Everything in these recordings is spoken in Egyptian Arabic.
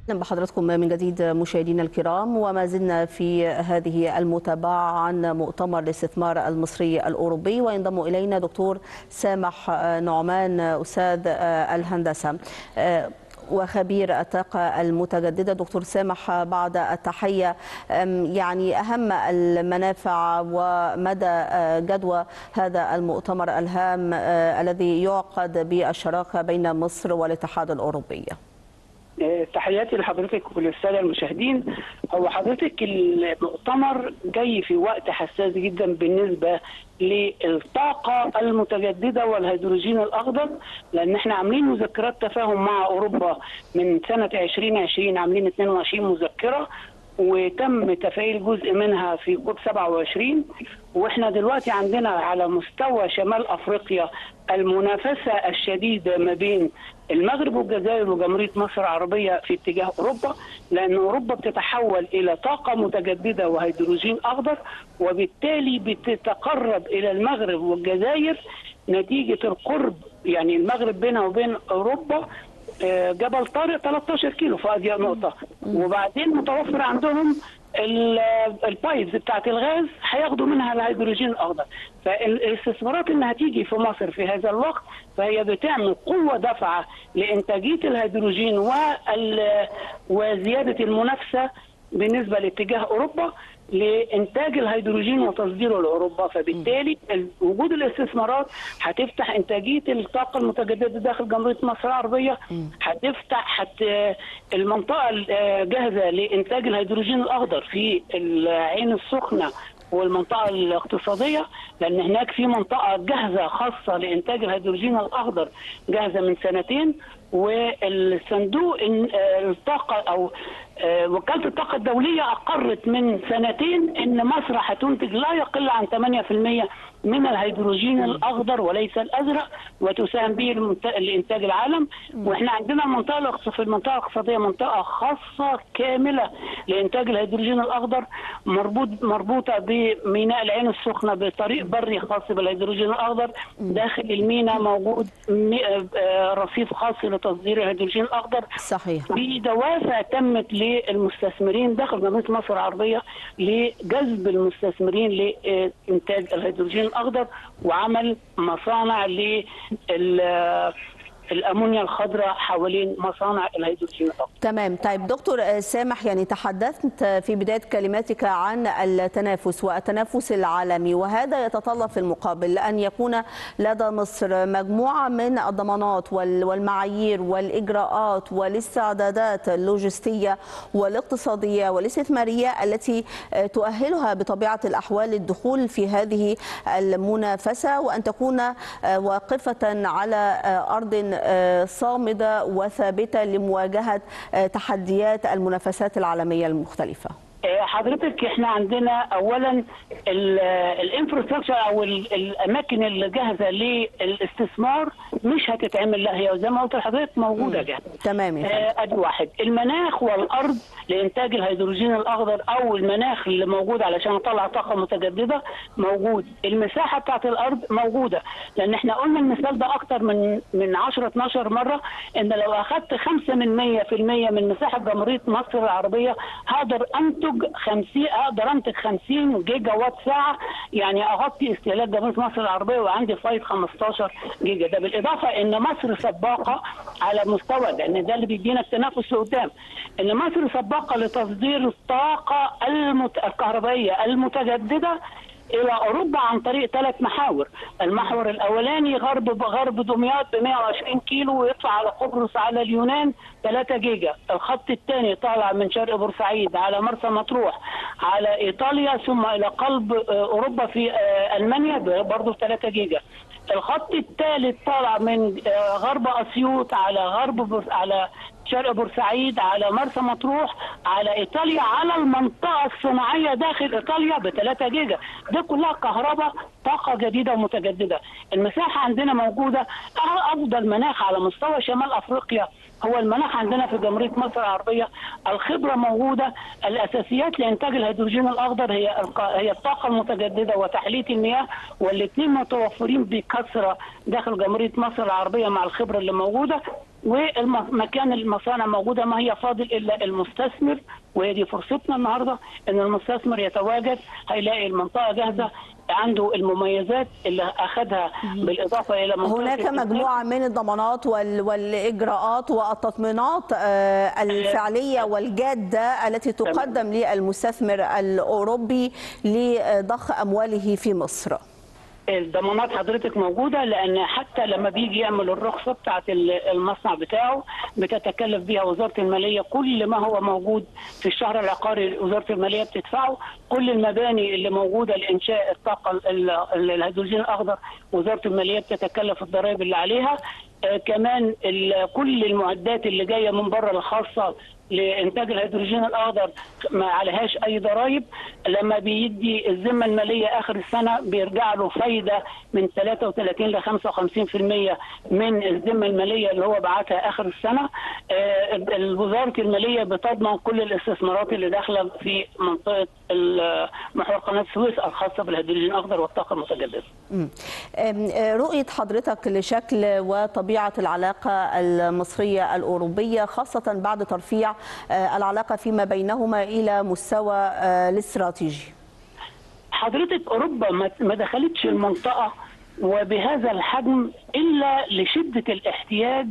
بحضراتكم من جديد مشاهدينا الكرام وما زلنا في هذه المتابعة عن مؤتمر الاستثمار المصري الأوروبي وينضم إلينا دكتور سامح نعمان أستاذ الهندسة وخبير الطاقة المتجددة دكتور سامح بعد التحية يعني أهم المنافع ومدى جدوى هذا المؤتمر الهام الذي يعقد بالشراكة بين مصر والاتحاد الأوروبي تحياتي لحضرتك وللساده المشاهدين هو حضرتك المؤتمر جاي في وقت حساس جدا بالنسبه للطاقه المتجدده والهيدروجين الاخضر لان احنا عاملين مذكرات تفاهم مع اوروبا من سنه 2020 عاملين 22 مذكره وتم تفعيل جزء منها في كوب 27 واحنا دلوقتي عندنا على مستوى شمال افريقيا المنافسه الشديده ما بين المغرب والجزائر وجمهوريه مصر العربيه في اتجاه اوروبا لان اوروبا بتتحول الى طاقه متجدده وهيدروجين اخضر وبالتالي بتتقرب الى المغرب والجزائر نتيجه القرب يعني المغرب بينها وبين اوروبا جبل طارق 13 كيلو في هذه النقطه وبعدين متوفر عندهم البايبز بتاعت الغاز هياخدوا منها الهيدروجين الاخضر فالاستثمارات اللي هتيجي في مصر في هذا الوقت فهي بتعمل قوه دفعه لانتاجيه الهيدروجين وزياده المنافسه بالنسبه لاتجاه اوروبا لانتاج الهيدروجين وتصديره لاوروبا فبالتالي وجود الاستثمارات هتفتح انتاجيه الطاقه المتجدده داخل جمهوريه مصر العربيه هتفتح حت المنطقه جاهزه لانتاج الهيدروجين الاخضر في العين السخنه والمنطقه الاقتصاديه لان هناك في منطقه جاهزه خاصه لانتاج الهيدروجين الاخضر جاهزه من سنتين والصندوق الطاقه او وكاله الطاقه الدوليه اقرت من سنتين ان مصر هتنتج لا يقل عن 8% من الهيدروجين الاخضر وليس الازرق وتساهم به لانتاج العالم واحنا عندنا المنطقه في المنطقه الاقتصاديه منطقه خاصه كامله لانتاج الهيدروجين الاخضر مربوط مربوطه بميناء العين السخنه بطريق بري خاص بالهيدروجين الاخضر داخل الميناء موجود رصيف خاص لتصدير الهيدروجين الاخضر صحيح بدوافع تمت للمستثمرين داخل جمهوريه مصر العربيه لجذب المستثمرين لانتاج الهيدروجين الاخضر وعمل مصانع لل الامونيا الخضراء حوالين مصانع الهيدروجين الاخضر. تمام، طيب دكتور سامح يعني تحدثت في بدايه كلماتك عن التنافس والتنافس العالمي وهذا يتطلب في المقابل ان يكون لدى مصر مجموعه من الضمانات والمعايير والاجراءات والاستعدادات اللوجستيه والاقتصاديه والاستثماريه التي تؤهلها بطبيعه الاحوال للدخول في هذه المنافسه وان تكون واقفه على ارض صامدة وثابتة لمواجهة تحديات المنافسات العالمية المختلفة حضرتك احنا عندنا اولا الانفراستراكشر او الاماكن اللي جاهزه للاستثمار مش هتتعمل لا هي زي ما قلت لحضرتك موجوده جاهزه تمام ادي واحد المناخ والارض لانتاج الهيدروجين الاخضر او المناخ اللي موجود علشان اطلع طاقه متجدده موجود المساحه بتاعت الارض موجوده لان احنا قلنا المثال ده اكتر من من 10 12 مره ان لو اخذت 5 من 100% من مساحه جمهوريه مصر العربيه هقدر انتج 50 اقدر انتج 50 جيجا وات ساعه يعني اغطي استهلاك جمهوريه مصر العربيه وعندي فايض 15 جيجا ده بالاضافه ان مصر سباقه على مستوى لان ده اللي بيدينا التنافس لقدام ان مصر سباقه لتصدير الطاقه المت... الكهربائيه المتجدده الى اوروبا عن طريق ثلاث محاور، المحور الاولاني غرب غرب دمياط ب 120 كيلو ويطلع على قبرص على اليونان 3 جيجا، الخط الثاني طالع من شرق بورسعيد على مرسى مطروح على ايطاليا ثم الى قلب اوروبا في المانيا برضه 3 جيجا. الخط الثالث طالع من غرب اسيوط على غرب على شرق بورسعيد على مرسى مطروح على ايطاليا على المنطقه الصناعيه داخل ايطاليا ب 3 جيجا دي كلها كهرباء طاقه جديده ومتجدده المساحه عندنا موجوده افضل مناخ على مستوى شمال افريقيا هو المناخ عندنا في جمهوريه مصر العربيه الخبره موجوده الاساسيات لانتاج الهيدروجين الاخضر هي هي الطاقه المتجدده وتحليه المياه والاثنين متوفرين بكثره داخل جمهوريه مصر العربيه مع الخبره اللي موجوده ومكان المصانع موجوده ما هي فاضل الا المستثمر وهي دي فرصتنا النهارده ان المستثمر يتواجد هيلاقي المنطقه جاهزه عنده المميزات اللي اخذها بالاضافه الى منطقه هناك الإنتاج. مجموعة من الضمانات وال- والإجراءات والتطمينات آه، الفعلية والجادة التي تقدم للمستثمر الأوروبي لضخ أمواله في مصر الضمانات حضرتك موجوده لان حتى لما بيجي يعمل الرخصه بتاعه المصنع بتاعه بتتكلف بيها وزاره الماليه كل ما هو موجود في الشهر العقاري وزاره الماليه بتدفعه كل المباني اللي موجوده لانشاء الطاقه ال- ال- الهيدروجين الاخضر وزاره الماليه بتتكلف الضرائب اللي عليها آه، كمان ال- كل المعدات اللي جايه من بره الخاصه لانتاج الهيدروجين الاخضر ما عليهاش اي ضرائب لما بيدي الذمه الماليه اخر السنه بيرجع له فايده من 33 ل 55% من الذمه الماليه اللي هو بعتها اخر السنه آه، وزاره الماليه بتضمن كل الاستثمارات اللي داخله في منطقه ال- محور قناه السويس الخاصه بالهيدروجين الاخضر والطاقه المتجدده مم. أم، آه، رؤية حضرتك لشكل وطبيعة العلاقة المصرية الأوروبية خاصة بعد ترفيع آه، العلاقة فيما بينهما إلى مستوى آه، الاستراتيجي حضرتك اوروبا ما- ما دخلتش المنطقه وبهذا الحجم الا لشده الاحتياج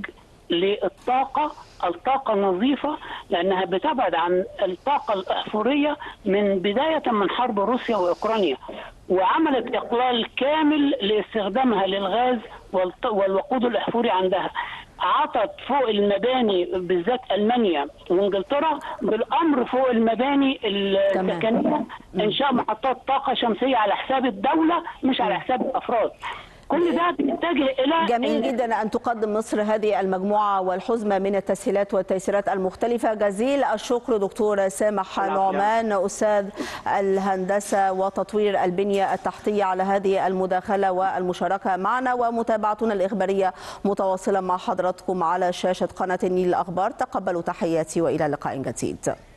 للطاقه الطاقه النظيفه لانها بتبعد عن الطاقه الاحفوريه من بدايه من حرب روسيا واوكرانيا وعملت اقلال كامل لاستخدامها للغاز والط- والوقود الاحفوري عندها عطت فوق المباني بالذات المانيا وانجلترا بالامر فوق المباني تمام. السكنيه انشاء محطات طاقه شمسيه على حساب الدوله مش على حساب الافراد كل ده بيتجه الى جميل إن- جدا أن تقدم مصر هذه المجموعة والحزمة من التسهيلات والتيسيرات المختلفة جزيل الشكر دكتور سامح العفو. نعمان أستاذ الهندسة وتطوير البنية التحتية على هذه المداخلة والمشاركة معنا ومتابعتنا الإخبارية متواصلة مع حضراتكم على شاشة قناة النيل الأخبار تقبلوا تحياتي وإلى لقاء جديد